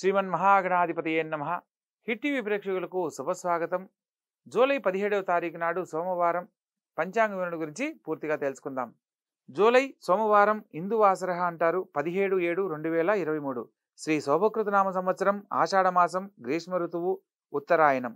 శ్రీమన్ మహాగణాధిపతియే నమ hit TV ప్రేక్షకులకు శుభస్వాగతం జూలై పదిహేడవ తారీఖు నాడు సోమవారం పంచాంగ వివరణ గురించి పూర్తిగా తెలుసుకుందాం జూలై సోమవారం ఇందువాసరహ అంటారు పదిహేడు ఏడు రెండు వేల ఇరవై మూడు శ్రీ శోభకృత నామ సంవత్సరం ఆషాఢమాసం గ్రీష్మ ఋతువు ఉత్తరాయణం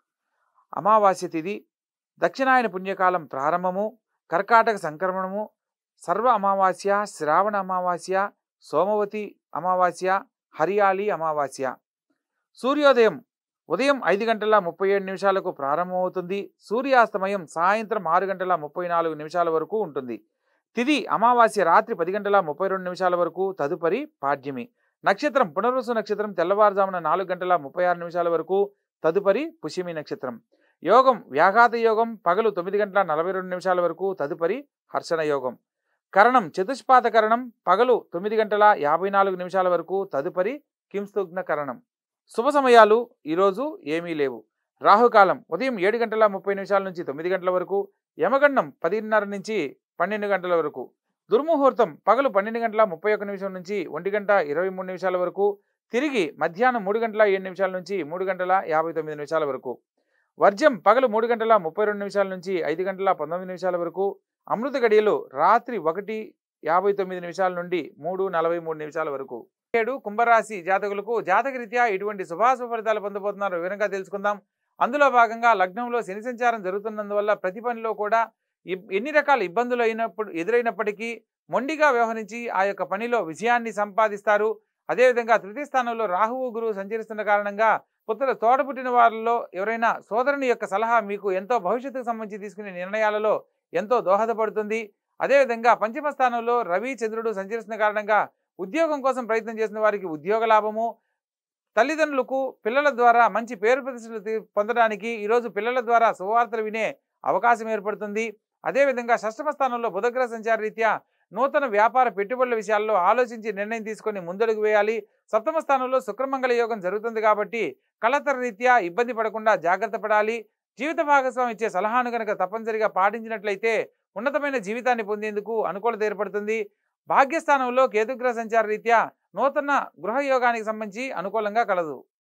అమావాస్య తిథి దక్షిణాయన పుణ్యకాలం ప్రారంభము కర్కాటక సంక్రమణము సర్వ అమావాస్య శ్రావణ అమావాస్య సోమవతి అమావాస్య హరియాలి అమావాస్య సూర్యోదయం ఉదయం ఐదు గంటల ముప్పై ఏడు నిమిషాలకు ప్రారంభమవుతుంది సూర్యాస్తమయం సాయంత్రం ఆరు గంటల ముప్పై నాలుగు నిమిషాల వరకు ఉంటుంది తిది అమావాస్య రాత్రి పది గంటల ముప్పై రెండు నిమిషాల వరకు తదుపరి పాడ్యమి నక్షత్రం పునర్వసు నక్షత్రం తెల్లవారుజామున నాలుగు గంటల ముప్పై ఆరు నిమిషాల వరకు తదుపరి పుష్యమి నక్షత్రం యోగం వ్యాఘాత యోగం పగలు తొమ్మిది గంటల నలభై రెండు నిమిషాల వరకు తదుపరి హర్షణ యోగం కరణం చతుష్పాత కరణం పగలు తొమ్మిది గంటల యాభై నాలుగు నిమిషాల వరకు తదుపరి కింస్తుగ్న కరణం శుభ సమయాలు ఈరోజు ఏమీ లేవు రాహుకాలం ఉదయం ఏడు గంటల ముప్పై నిమిషాల నుంచి తొమ్మిది గంటల వరకు యమగండం పదిన్నర నుంచి పన్నెండు గంటల వరకు దుర్ముహూర్తం పగలు పన్నెండు గంటల ముప్పై ఒక్క నిమిషం నుంచి ఒంటి గంట ఇరవై మూడు నిమిషాల వరకు తిరిగి మధ్యాహ్నం మూడు గంటల ఏడు నిమిషాల నుంచి మూడు గంటల యాభై తొమ్మిది నిమిషాల వరకు వర్జం పగలు మూడు గంటల ముప్పై రెండు నిమిషాల నుంచి ఐదు గంటల పంతొమ్మిది నిమిషాల వరకు అమృత గడియలు రాత్రి ఒకటి యాభై తొమ్మిది నిమిషాల నుండి మూడు నలభై మూడు నిమిషాల వరకు ఏడు కుంభరాశి జాతకులకు జాతకరీత్యా ఎటువంటి శుభాశుభ ఫలితాలు పొందబోతున్నారో వివరంగా తెలుసుకుందాం అందులో భాగంగా లగ్నంలో శని సంచారం జరుగుతున్నందువల్ల ప్రతి పనిలో కూడా ఇబ్- ఎన్ని రకాల ఇబ్బందులు అయినప్పుడు ఎదురైనప్పటికీ మొండిగా వ్యవహరించి ఆ యొక్క పనిలో విజయాన్ని సంపాదిస్తారు అదేవిధంగా తృతీయ స్థానంలో రాహువు గురువు సంచరిస్తున్న కారణంగా పుత్ర తోడ పుట్టిన వారిలో ఎవరైనా సోదరుని యొక్క సలహా మీకు ఎంతో భవిష్యత్తుకు సంబంధించి తీసుకునే నిర్ణయాలలో ఎంతో దోహదపడుతుంది అదేవిధంగా పంచమ స్థానంలో రవి చంద్రుడు సంచరిస్తున్న కారణంగా ఉద్యోగం కోసం ప్రయత్నం చేసిన వారికి ఉద్యోగ లాభము తల్లిదండ్రులకు పిల్లల ద్వారా మంచి పేరు ప్రతిష్టలు తీ- పొందడానికి ఈరోజు పిల్లల ద్వారా శుభవార్తలు వినే అవకాశం ఏర్పడుతుంది అదేవిధంగా షష్టమ స్థానంలో బుధగ్రహ సంచార రీత్యా నూతన వ్యాపార పెట్టుబడుల విషయాల్లో ఆలోచించి నిర్ణయం తీసుకొని ముందడుగు వేయాలి సప్తమ స్థానంలో శుక్రమంగళ యోగం జరుగుతుంది కాబట్టి కళతర రీత్యా ఇబ్బంది పడకుండా జాగ్రత్త పడాలి జీవిత భాగస్వామి ఇచ్చే సలహాను కనుక తప్పనిసరిగా పాటించినట్లయితే ఉన్నతమైన జీవితాన్ని పొందేందుకు అనుకూలత ఏర్పడుతుంది భాగ్యస్థానంలో కేతుగ్రహ సంచార రీత్యా నూతన గృహ యోగానికి సంబంధించి అనుకూలంగా కలదు